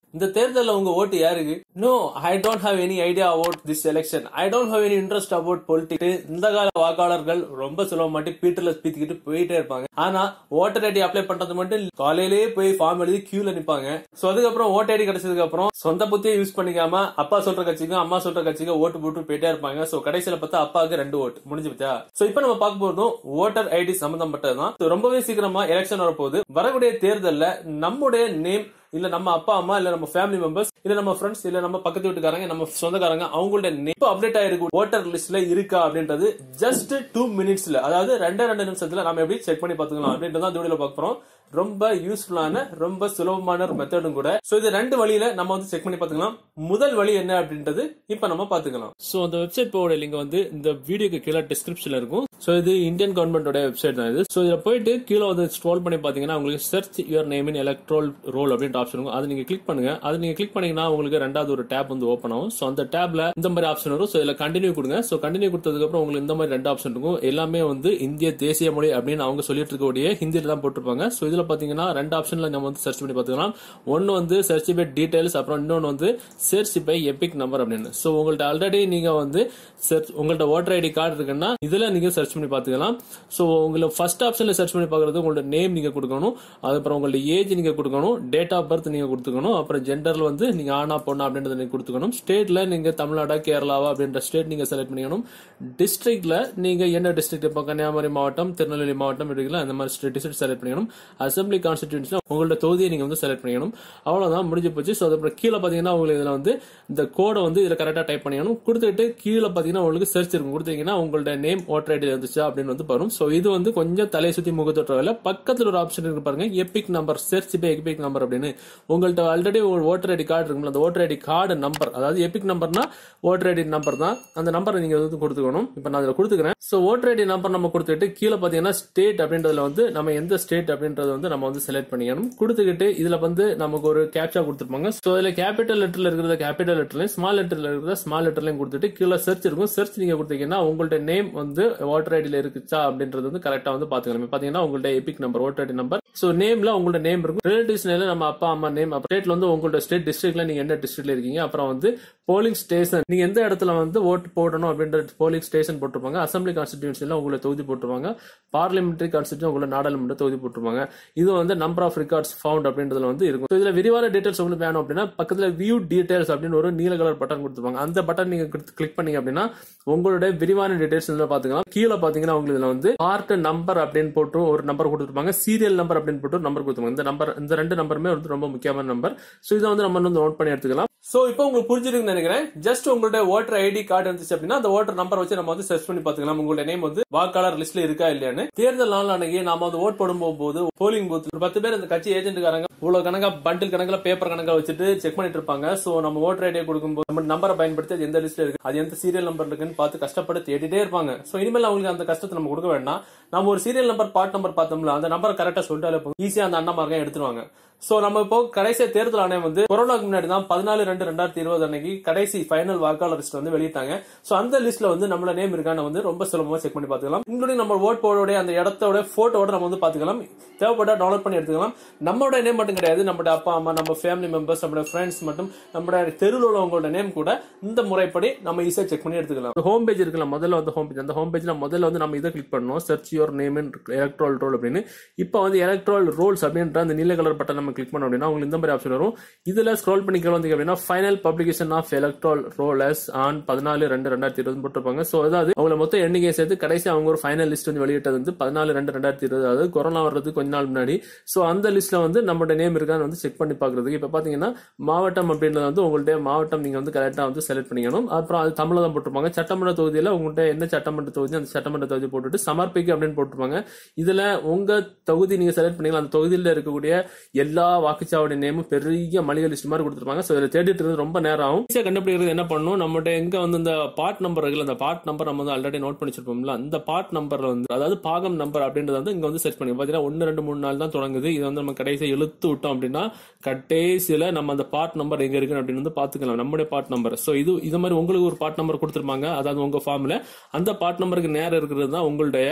இந்த தேர்தல்ல உங்க ஓட்டு யாருக்கு no I don't have any idea about this election I don't have any interest about politics இந்த கால வாக்காளர்கள் ரொம்ப சுலபம் மாட்டி பீட்டர்ல பீத்திக்கிட்டு போயிட்டே இருப்பாங்க ஆனா ஓட்டர் ஐடி அப்ளை பண்றது மட்டும் காலையிலேயே போய் ஃபார்ம் எழுதி கியூல நிப்பாங்க சோ அதுக்கப்புறம் ஓட்டர் ஐடி கிடைச்சதுக்கு அப்புறம் சொந்த புத்தியை யூஸ் பண்ணிக்காம அப்பா சொல்ற கட்சிக்கும் அம்மா சொல்ற கட்சிக்கும் ஓட்டு போட்டு போயிட்டே இருப்பாங்க சோ கடைசியில பார்த்தா அப்பாவுக்கு ரெண்டு ஓட்டு முடிஞ்சு போச்சா சோ இப்போ நம்ம பார்க்க போறதும் ஓட்டர் ஐடி சம்பந்தப்பட்டதுதான் So, ரொம்பவே சீக்கிரமா எலெக்ஷன் வரப்போகுது வரக்கூடிய தேர்தல்ல நம்முடைய நேம் இல்ல நம்ம அப்பா அம்மா இல்ல நம்ம ஃபேமிலி மெம்பர்ஸ் இல்ல நம்ம ஃப்ரெண்ட்ஸ் இல்ல நம்ம பக்கத்து வீட்டுக்காரங்க நம்ம சொந்தக்காரங்க அவங்களோட இப்போ அப்டேட் ஆயிருக்கு ஓட்டர் லிஸ்ட்ல இருக்கா அப்படின்றது ஜஸ்ட் டூ மினிட்ஸ்ல அதாவது ரெண்டே ரெண்டு நிமிஷத்துல நம்ம எப்படி செக் பண்ணி பாத்துக்கலாம் அப்படின்றத இந்த வீடியோல பார்க்க போறோம் ரொம்ப யூஸ்ஃபுல்லான ரொம்ப சுலபமான ஒரு மெத்தடும் கூட சோ இது ரெண்டு வழியில நம்ம வந்து செக் பண்ணி பாத்துக்கலாம் முதல் வழி என்ன அப்படின்றது இப்ப நம்ம பாத்துக்கலாம் சோ அந்த வெப்சைட் போட லிங்க் வந்து இந்த வீடியோக்கு கீழே டிஸ்கிரிப்ஷன்ல இருக்கும் சோ இது இந்தியன் கவர்மெண்டோட வெப்சைட் தான் இது சோ இதுல போயிட்டு கீழே வந்து ஸ்க்ரோல் பண்ணி பாத்தீங்கன்னா உங்களுக்கு search your name in electoral roll அப்படின்ற ஆப்ஷன் இருக்கும் அதை நீங்க கிளிக் பண்ணுங்க அது நீங்க கிளிக் பண்ணீங்கன்னா உங்களுக்கு ரெண்டாவது ஒரு டேப் வந்து ஓப்பன் ஆகும் சோ அந்த டேப்ல இந்த மாதிரி ஆப்ஷன் வரும் சோ இதுல கண்டினியூ கொடுங்க சோ கண்டினியூ கொடுத்ததுக்கு அப்புறம் உங்களுக்கு இந்த மாதிரி ரெண்டு ஆப்ஷன் இருக்கும் எல்லாமே வந்து இந்திய தேசிய மொழி அப்படின்னு அவங்க சொல்லிட்டு இருக்கக்கூடிய ஹிந்தியில தான் போட்டிருப்பாங்க சோ இதுல பாத்தீங்கன்னா ரெண்டு ஆப்ஷன்ல நம்ம வந்து சர்ச் பண்ணி பாத்துக்கலாம் ஒன்னு வந்து சர்ச் பை டீடைல்ஸ் அப்புறம் இன்னொன்னு வந்து சர்ச் பை எபிக் நம்பர் அப்படின்னு சோ உங்கள்ட்ட ஆல்ரெடி நீங்க வந்து search- உங்கள்ட்ட ஓட்டர் ஐடி கார்டு இருக்குன்னா இதுல நீங்க சர்ச் பண்ணி பாத்துக்கலாம் சோ உங்களுக்கு ஃபர்ஸ்ட் ஆப்ஷன்ல சர்ச் பண்ணி பாக்குறது உங்களோட நேம் நீங்க கொடுக்கணும் அதுக்கப்புறம் உங்களோட ஏஜ் நீங்க கொடுக்கணும் டேட் ஆஃப் பர்த் நீங்க கொடுத்துக்கணும் அப்புறம் ஜெண்டர்ல வந்து நீங்க ஆனா பொண்ணா அப்படின்றத நீங்க கொடுத்துக்கணும் ஸ்டேட்ல நீங்க தமிழ்நாடா கேரளாவா அப்படின்ற ஸ்டேட் நீங்க செலக்ட் பண்ணிக்கணும் டிஸ்ட்ரிக்ட்ல நீங்க என்ன டிஸ்ட்ரிக்ட் இப்போ கன்னியாகுமரி மாவட்டம் திருநெல்வேலி மாவட்டம் இருக்குல்ல அந்த மாதிரி டிஸ்ட்ரிக்ட் செலக்ட் பண்ணிக்கணும் அசம்பிளி கான்ஸ்டிடியூன்ஸ்ல உங்களோட தொகுதியை நீங்க வந்து செலக்ட் பண்ணிக்கணும் அவ்வளவுதான் முடிஞ்சு போச்சு ஸோ அதுக்கப்புறம் கீழே பாத்தீங்கன்னா உங்களுக்கு இதுல வந்து இந்த கோடை வந்து இதுல கரெக்டா டைப் பண்ணிக்கணும் கொடுத்துட்டு கீழே பாத்தீங்கன்னா உங்களுக்கு சர்ச் இருக்கும் கொடுத்தீங்கன்னா உங்களோட நேம் ஓட்டர் ஐடி இருந்துச்சா அப்படின்னு வந்து வரும் ஸோ இது வந்து கொஞ்சம் தலையை சுத்தி முகத்தொற்ற வேலை பக்கத்துல ஒரு ஆப்ஷன் இருக்கு பாருங்க EPIC number search by EPIC number அப்படின்னு உங்கள்ட்ட ஆல்ரெடி ஒரு ஓட்டர் ஐடி கார்டு இருக்கும்ல அந்த ஓட்டர் ஐடி கார்டு நம்பர் அதாவது எபிக் நம்பர்னா ஓட்டர் ஐடி நம்பர் தான் அந்த நம்பரை நீங்க வந்து கொடுத்துக்கணும் இப்போ நான் அதில் கொடுத்துக்கிறேன் ஸோ ஓட்டர் ஐடி நம்பர் நம்ம கொடுத்துட்டு கீழே பார்த்தீங்கன்னா ஸ்டேட் அப்படின்றதுல வந்து நம்ம எந்த ஸ்டேட் அப்படின்றத வந்து நம்ம வந்து செலக்ட் பண்ணிக்கணும் கொடுத்துக்கிட்டு இதுல வந்து நமக்கு ஒரு கேப்சா கொடுத்துருப்பாங்க ஸோ இதுல கேபிட்டல் லெட்டர்ல இருக்கிறத கேபிட்டல் லெட்டர்லையும் ஸ்மால் லெட்டர்ல இருக்கிறத ஸ்மால் லெட்டர்லையும் கொடுத்துட்டு கீழே சர்ச் இருக்கும் சர்ச் நீங்க கொடுத்தீங்கன்னா உங்கள்ட்ட நேம் வந்து ஓட்டர் ஐடியில் இருக்குச்சா அப்படின்றது வந்து கரெக்டா வந்து பாத்துக்கலாம் பாத்தீங்கன்னா உங்கள்ட்ட EPIC number voter ID number so நேம்ல உங்களோட நேம் இருக்கும் ரிலேட்டிவ்ஸ் நேம்ல நம்ம அப்பா அம்மா நேம் ஸ்டேட்ல வந்து உங்களோட ஸ்டேட் டிஸ்ட்ரிக்ட்ல நீங்க எந்த டிஸ்ட்ரிக்ட்ல இருக்கீங்க அப்புறம் வந்து போலிங் ஸ்டேஷன் நீங்க எந்த இடத்துல வந்து ஓட்டு போடணும் அப்படின்ற போலிங் ஸ்டேஷன் போட்டிருப்பாங்க அசம்பிளி கான்ஸ்டிடியூன்சில உங்களை தொகுதி போட்டிருப்பாங்க பார்லிமெண்டரி கான்ஸ்டிடியூன் உங்களை நாடாளுமன்ற தொகுதி போட்டிருப்பாங்க இது வந்து நம்பர் ஆஃப் ரெக்கார்ட்ஸ் ஃபவுண்ட் அப்படின்றதுல வந்து இருக்கும் So, இதுல விரிவான டீடைல்ஸ் உங்களுக்கு வேணும் அப்படின்னா பக்கத்துல வியூ டீடைல்ஸ் அப்படின்னு ஒரு நீல கலர் பட்டன் கொடுத்துருப்பாங்க அந்த பட்டன் நீங்க கிளிக் பண்ணீங்க அப்படின்னா உங்களுடைய விரிவான டீடைல்ஸ் இதுல பாத்துக்கலாம் கீழே பாத்தீங்கன்னா உங்களுக்கு இதுல வந்து பார்ட் நம்பர் அப்படின்னு போட்டு ஒரு நம்பர் கொடுத்துருப்பாங்க சீரியல் நம்பர் அப்படின்னு போட்டு நம்பர் கொடுத்துருப்பாங்க இந்த நம்பர் இந்த ரெண்டு நம்பருமே வந்து ரொம்ப முக்கியமான நம்பர் சோ இதை வந்து நம்ம வந்து நோட் பண்ணி எடுத்துக்கலாம் சோ இப்போ உங்களுக்கு புரிஞ்சிருக்குன்னு நினைக்கிறேன் ஜஸ்ட் உங்களுடைய ஓட்டர் ஐடி கார்டு இருந்துச்சு அப்படின்னா அந்த ஓட்டர் நம்பர் வச்சு நம்ம வந்து சர்ச் பண்ணி பாத்துக்கலாம் உங்களுடைய நேம் வந்து வாக்காளர் லிஸ்ட்ல இருக்கா இல்லையான்னு தேர்தல் நாள் அன்னைக்கு நாம வந்து ஓட் போடும் போது போலிங் பூத் ஒரு பத்து பேர் இந்த கட்சி ஏஜென்ட்காரங்க இவ்வளவு கணக்கா பண்டில் கணக்குல பேப்பர் கணக்கா வச்சுட்டு செக் பண்ணிட்டு இருப்பாங்க சோ நம்ம ஓட்டர் ஐடியை கொடுக்கும்போது நம்ம நம்பரை பயன்படுத்தி அது எந்த லிஸ்ட்ல இருக்கு அது எந்த சீரியல் நம்பர் இருக்குன்னு பார்த்து கஷ்டப்பட்டு தேடிட்டே இருப்பாங்க சோ இனிமேல் அவங்களுக்கு அந்த கஷ்டத்தை நம்ம கொடுக்க வேண்டாம் நம்ம ஒரு சீரியல் நம்பர் பார்ட் நம்பர் பார்த்தோம்ல அந்த நம்பர் கரெக்டா சொல்லிட்டாலே போதும் ஈஸியா அந்த அண்ணாமார்ங்க எடுத்துருவாங்க சோ நம்ம இப்போ கடைசி தேர்தல் ஆணையம் வந்து கொரோனாக்கு முன்னாடி தான் பதினாலு ரெண்டு ரெண்டாயிரத்தி இருபது அன்னைக்கு கடைசி ஃபைனல் வாக்காளர் லிஸ்ட் வந்து வெளியிட்டாங்க சோ அந்த லிஸ்ட்ல வந்து நம்மள நேம் இருக்கான்னு வந்து ரொம்ப சுலபமா செக் பண்ணி பாத்துக்கலாம் இன்க்ளூடிங் நம்ம ஓட் போட அந்த இடத்தோட போட்டோட நம்ம வந்து பாத்துக்கலாம் தேவைப்பட்டா டவுன்லோட் பண்ணி எடுத்துக்கலாம் நம்மளோட நேம் மட்டும் கிடையாது நம்மளோட அப்பா அம்மா நம்ம ஃபேமிலி மெம்பர்ஸ் நம்மளோட ஃப்ரெண்ட்ஸ் மட்டும் நம்மளோட தெருவில் உள்ளவங்களோட நேம் கூட இந்த முறைப்படி நம்ம ஈஸியா செக் பண்ணி எடுத்துக்கலாம் ஹோம் பேஜ் இருக்குல்ல முதல்ல வந்து ஹோம் பேஜ் அந்த ஹோம் பேஜ்ல முதல்ல வந்து நம்ம இதை கிளிக் பண்ணணும் search your name in electoral roll அப்படின்னு இப்போ வந்து எலக்ட்ரால் ரோல்ஸ் அப்படின்ற அந்த நீல கலர் பட்டன் நம்ம கிளிக் பண்ணோம் அப்படின்னா உங்களுக்கு இந்த மாதிரி ஆப்ஷன் வரும் இதுல ஸ்க்ரோல் பண்ணி கீழே வந்தீங்க அப்படின்னா final publication of electoral rolls on பதினாலு ரெண்டு ரெண்டாயிரத்தி இருபது போட்டிருப்பாங்க ஸோ அதாவது அவங்கள மொத்தம் எண்ணிக்கை சேர்த்து கடைசி அவங்க ஒரு ஃபைனல் லிஸ்ட் வந்து வெளியிட்டது வந்து பதினாலு ரெண்டு ரெண்டாயிரத்தி இருபது அதாவது கொரோனா வர்றதுக்கு கொஞ்ச நாள் முன்னாடி ஸோ அந்த லிஸ்ட்ல வந்து நம்மளோட நேம் இருக்கான்னு வந்து செக் பண்ணி பாக்குறதுக்கு இப்போ பாத்தீங்கன்னா மாவட்டம் அப்படின்றது வந்து உங்கள்ட்ட மாவட்டம் நீங்க வந்து கரெக்டா வந்து செலக்ட் பண்ணிக்கணும் அப்புறம் அது தமிழ்ல தான் போட்டிருப்பாங்க சட்டமன்ற தொகுதியில உங்கள்ட்ட என்ன சட்டமன்ற தொகுதி அந்த சட்டமன்ற தொகுதி போட்டுட்டு சமர்ப்பிக்க அப்படின்னு போட்டிருப்பாங்க இதுல உங்க தொகுதி நீங்க செலக்ட் பண்ணீங்களா அந்த தொகுதியில இருக்கக்கூடிய எல்லா வாக்குச்சாவடி நேமும் பெரிய மளிகை லிஸ்ட் மாதிரி கொடுத்துருப்பாங்க ஸோ இதில் தேடிட்டு இருந்து ரொம்ப நேரம் ஆகும் ஈஸியாக கண்டுபிடிக்கிறது என்ன பண்ணணும் நம்மகிட்ட எங்க வந்து இந்த பார்ட் நம்பர் இருக்குல்ல அந்த பார்ட் நம்பர் நம்ம வந்து ஆல்ரெடி நோட் பண்ணி வச்சிருப்போம்ல அந்த பார்ட் நம்பர்ல வந்து அதாவது பாகம் நம்பர் அப்படின்றது வந்து இங்க வந்து செட் பண்ணி பாத்தீங்கன்னா ஒன்னு ரெண்டு மூணு நாள் தான் தொடங்குது இது வந்து நம்ம கடைசியாக இழுத்து விட்டோம் அப்படின்னா கடைசியில நம்ம அந்த பார்ட் நம்பர் எங்க இருக்கு அப்படின்னு வந்து பாத்துக்கலாம் நம்முடைய பார்ட் நம்பர் ஸோ இது இது மாதிரி உங்களுக்கு ஒரு பார்ட் நம்பர் கொடுத்துருப்பாங்க அதாவது உங்க ஃபார்ம்ல அந்த பார்ட் நம்பருக்கு நேரம் இருக்கிறது தான் உங்களுடைய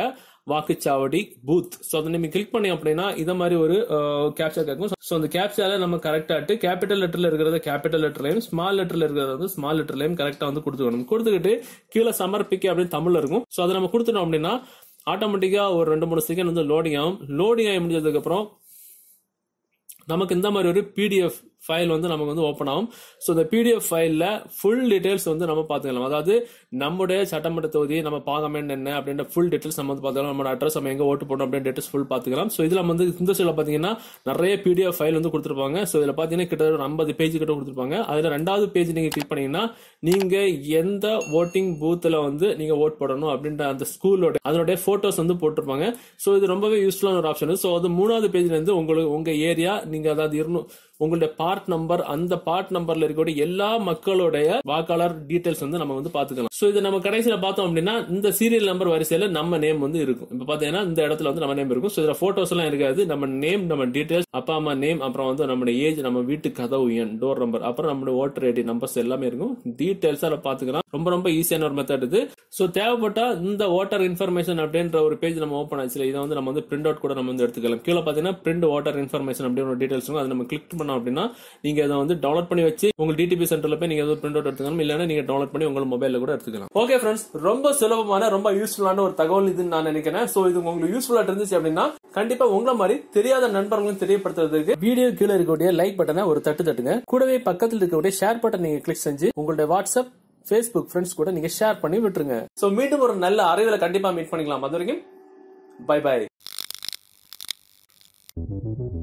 வாக்குச்சாவடி பூத் ஸோ அதை நீங்க கிளிக் பண்ணி அப்படின்னா இத மாதிரி ஒரு கேப்சா கேட்கும் ஸோ அந்த கேப்சால நம்ம கரெக்டாட்டு கேபிட்டல் லெட்டர்ல இருக்கிறத கேபிட்டல் லெட்டர்லையும் ஸ்மால் லெட்டர்ல இருக்கிறத வந்து ஸ்மால் லெட்டர்லையும் கரெக்டா வந்து கொடுத்துக்கணும் கொடுத்துக்கிட்டு கீழே சமர்ப்பிக்க அப்படின்னு தமிழ்ல இருக்கும் ஸோ அதை நம்ம கொடுத்துட்டோம் அப்படின்னா ஆட்டோமேட்டிக்கா ஒரு ரெண்டு மூணு செகண்ட் வந்து லோடிங் ஆகும் லோடிங் ஆகி முடிஞ்சதுக்கு அப்புறம் நமக்கு இந்த மாதிரி ஒரு பிடிஎஃப் ஃபைல் வந்து நமக்கு வந்து ஓப்பன் ஆகும் ஸோ இந்த பிடிஎஃப் ஃபைலில் ஃபுல் டீடைல்ஸ் வந்து நம்ம பார்த்துக்கலாம் அதாவது நம்முடைய சட்டமன்ற தொகுதி நம்ம பார்க்கமெண்ட் என்ன அப்படின்ற ஃபுல் டீடைல்ஸ் நம்ம வந்து பார்த்துக்கலாம் நம்ம அட்ரஸ் நம்ம எங்கே ஓட்டு போடணும் அப்படின்னு டீடைல்ஸ் ஃபுல் பார்த்துக்கலாம் ஸோ இதில் வந்து இந்த சைடில் பார்த்தீங்கன்னா நிறைய பிடிஎஃப் ஃபைல் வந்து கொடுத்துருப்பாங்க ஸோ இதில் பார்த்தீங்கன்னா கிட்டத்தட்ட ஒரு ஐம்பது பேஜ் கிட்ட கொடுத்துருப்பாங்க அதில் ரெண்டாவது பேஜ் நீங்கள் கிளிக் பண்ணீங்கன்னா நீங்கள் எந்த ஓட்டிங் பூத்தில் வந்து நீங்கள் ஓட் போடணும் அப்படின்ற அந்த ஸ்கூலோட அதனுடைய ஃபோட்டோஸ் வந்து போட்டிருப்பாங்க ஸோ இது ரொம்பவே யூஸ்ஃபுல்லான ஒரு ஆப்ஷன் ஸோ அது மூணாவது பேஜ்ல இருந்து உங்களுக்கு உங்கள் ஏரியா நீங்கள் அதாவது இருநூ உங்களுடைய பார்ட் நம்பர் அந்த பார்ட் நம்பர்ல இருக்கக்கூடிய எல்லா மக்களுடைய வாக்காளர் டீடைல்ஸ் வந்து நம்ம வந்து பாத்துக்கலாம் சோ இது நம்ம கடைசியில பார்த்தோம் அப்படின்னா இந்த சீரியல் நம்பர் வரிசையில நம்ம நேம் வந்து இருக்கும் இப்ப பாத்தீங்கன்னா இந்த இடத்துல வந்து நம்ம நேம் இருக்கும் சோ இதுல போட்டோஸ் எல்லாம் இருக்காது நம்ம நேம் நம்ம டீடைல்ஸ் அப்பா அம்மா நேம் அப்புறம் வந்து நம்மளுடைய ஏஜ் நம்ம வீட்டு கதவு எண் டோர் நம்பர் அப்புறம் நம்மளுடைய ஓட்டர் ஐடி நம்பர்ஸ் எல்லாமே இருக்கும் டீடைல்ஸ் எல்லாம் பாத்துக்கலாம் ரொம்ப ரொம்ப ஈஸியான ஒரு மெத்தட் இது சோ தேவைப்பட்டா இந்த ஓட்டர் இன்ஃபர்மேஷன் அப்படின்ற ஒரு பேஜ் நம்ம ஓப்பன் ஆச்சு இதை வந்து நம்ம வந்து பிரிண்ட் அவுட் கூட நம்ம வந்து எடுத்துக்கலாம் கீழே பாத்தீங்கன்னா பிரிண்ட் ஓட்டர் இன்ஃபர்மேஷன் அப்படின்னு ஒரு டீடைல்ஸ் இருக்கும் அதை நம்ம கிளிக் பண்ணோம் அப்படின்னா நீங்க அதை வந்து டவுன்லோட் பண்ணி வச்சு உங்க டிடிபி சென்டர்ல போய் நீங்க எதாவது பிரிண்ட் அவுட் எடுத்துக்கலாம் இல்லைன்னா நீங்க டவுன்லோட் பண்ணி உங்க மொபைல்ல கூட எடுத்துக்கலாம் ஓகே ஃப்ரெண்ட்ஸ் ரொம்ப சுலபமான ரொம்ப யூஸ்ஃபுல்லான ஒரு தகவல் இதுன்னு நான் நினைக்கிறேன் சோ இது உங்களுக்கு யூஸ்ஃபுல்லா இருந்துச்சு அப்படின்னா கண்டிப்பா உங்களை மாதிரி தெரியாத நண்பர்களும் தெரியப்படுத்துறதுக்கு வீடியோ கீழே இருக்கக்கூடிய லைக் பட்டனை ஒரு தட்டு தட்டுங்க கூடவே பக்கத்தில் இருக்கக்கூடிய ஷேர் பட்டன் நீங்க கிளிக் செஞ்சு உங்களுடைய வாட்ஸ்அப் ஃபேஸ்புக் ஃப்ரெண்ட்ஸ் கூட நீங்க ஷேர் பண்ணி விட்டுருங்க சோ மீண்டும் ஒரு நல்ல அறிவுல கண்டிப்பா மீட் பண்ணிக்கலாம் அது வரைக்கும் பை பை